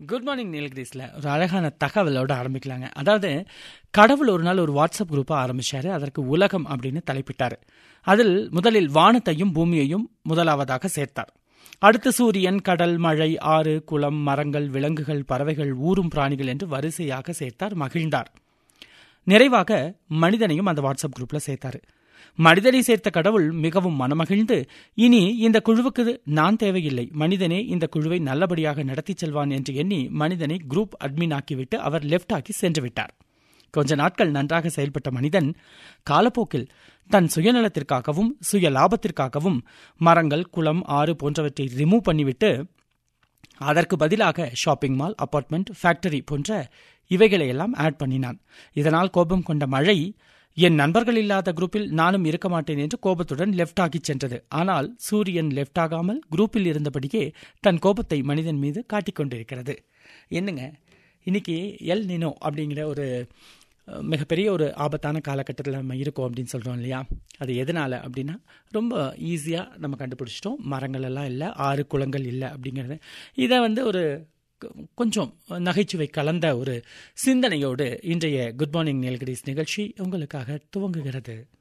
good morning நீலகிரிஸில் ஒரு அழகான தகவலோட ஆரம்பிக்கலாங்க அதாவது கடவுள் ஒரு நாள் ஒரு வாட்ஸ்அப் குரூப்பை ஆரம்பிச்சாரு அதற்கு உலகம் அப்படின்னு தலைப்பிட்டார் அதில் முதலில் வானத்தையும் பூமியையும் முதலாவதாக சேர்த்தார் அடுத்து சூரியன் கடல் மழை ஆறு குளம் மரங்கள் விலங்குகள் பறவைகள் ஊரும் பிராணிகள் என்று வரிசையாக சேர்த்தார் மகிழ்ந்தார் நிறைவாக மனிதனையும் அந்த வாட்ஸ்அப் குரூப்ல சேர்த்தாரு மனிதனை சேர்த்த கடவுள் மிகவும் மனமகிழ்ந்து இனி இந்த குழுவுக்கு நான் தேவையில்லை மனிதனே இந்த குழுவை நல்லபடியாக நடத்தி செல்வான் என்று எண்ணி மனிதனை குரூப் அட்மின் ஆக்கிவிட்டு அவர் லெப்ட் ஆக்கி சென்று விட்டார் கொஞ்ச நாட்கள் நன்றாக செயல்பட்ட மனிதன் காலப்போக்கில் தன் சுயநலத்திற்காகவும் சுய லாபத்திற்காகவும் மரங்கள் குளம் ஆறு போன்றவற்றை ரிமூவ் பண்ணிவிட்டு அதற்கு பதிலாக ஷாப்பிங் மால் அபார்ட்மெண்ட் ஃபேக்டரி போன்ற இவைகளை எல்லாம் ஆட் பண்ணினான் இதனால் கோபம் கொண்ட மழை என் நண்பர்கள் இல்லாத குரூப்பில் நானும் இருக்க மாட்டேன் என்று கோபத்துடன் லெஃப்ட் ஆகி சென்றது ஆனால் சூரியன் லெஃப்ட் ஆகாமல் குரூப்பில் இருந்தபடியே தன் கோபத்தை மனிதன் மீது காட்டிக்கொண்டிருக்கிறது என்னங்க இன்னைக்கு எல் நினோ அப்படிங்கிற ஒரு அஹ், மிகப்பெரிய ஒரு ஆபத்தான காலகட்டத்தில் நம்ம இருக்கோம் அப்படின்னு சொல்கிறோம் இல்லையா அது எதனால் அப்படின்னா ரொம்ப ஈஸியாக நம்ம கண்டுபிடிச்சிட்டோம் மரங்கள் எல்லாம் இல்லை ஆறு குளங்கள் இல்லை அப்படிங்கிறது இதை வந்து ஒரு கொ- கொஞ்சம் நகைச்சுவை கலந்த ஒரு சிந்தனையோடு இன்றைய குட் மார்னிங் நீல்கிரிஸ் நிகழ்ச்சி உங்களுக்காக துவங்குகிறது